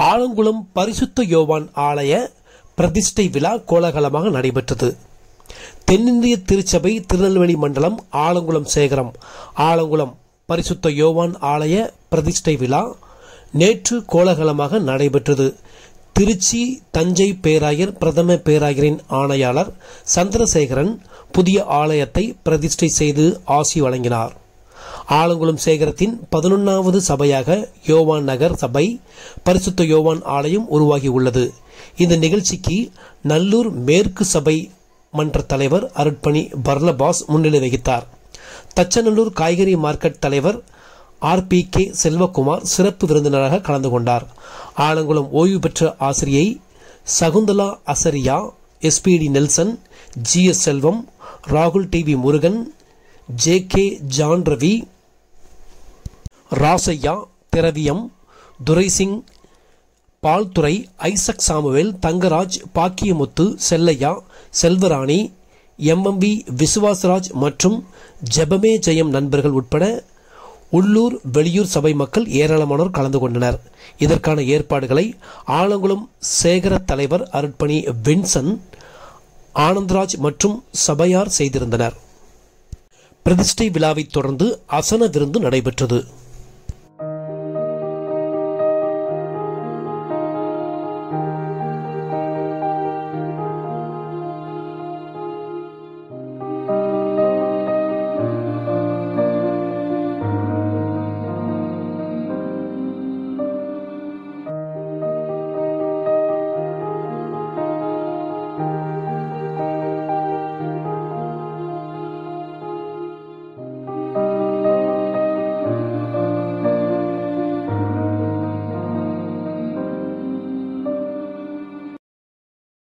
ஆலங்குளம் பரிசுத்த யோவான் ஆலய பிரதிஷ்டை விழா கோலாகலமாக நடைபெற்றது தென்னிந்திய திருச்சபை திருநெல்வேலி மண்டலம் ஆலங்குளம் சேகரம் ஆலங்குளம் பரிசுத்த யோவான் ஆலய பிரதிஷ்டை விழா நேற்று கோலாகலமாக நடைபெற்றது திருச்சி தஞ்சை பேராயர் பிரதம பேராயரின் ஆணையாளர் சந்திரசேகரன் புதிய ஆலயத்தை பிரதிஷ்டை செய்து ஆசி வழங்கினார் ஆலங்குளம் சேகரத்தின் பதினொன்னாவது சபையாக யோவான் நகர் சபை பரிசுத்த யோவான் ஆலயம் உருவாகியுள்ளது இந்த நிகழ்ச்சிக்கு நல்லூர் மேற்கு சபை மன்ற தலைவர் அருட்பணி பர்னபாஸ் முன்னிலை வகித்தார் தச்சநல்லூர் காய்கறி மார்க்கெட் தலைவர் ஆர் பி கே செல்வகுமார் சிறப்பு விருந்தினராக கலந்து கொண்டார் ஆலங்குளம் ஓய்வு பெற்ற ஆசிரியை Sakunthala Azariah SPD Nelson G S Selvam ராகுல் TV Murugan J K John Ravi Rasaiah Thiraviyam Duraisingh Palthurai Isaac Samuel Thangaraj Bakkiyamuthu Chellaiah Selvarani MMB Visuvasaraj மற்றும் ஜெபமே ஜெயம் நண்பர்கள் உட்பட உள்ளூர் வெளியூர் சபை மக்கள் ஏராளமானோர் கலந்து கொண்டனர் இதற்கான ஏற்பாடுகளை ஆலங்குளம் சேகர தலைவர் அருட்பணி வின்சன் ஆனந்த்ராஜ் மற்றும் சபையார் செய்திருந்தனர் பிரதிஷ்டை விழாவைத் தொடர்ந்து அசன விருந்து நடைபெற்றது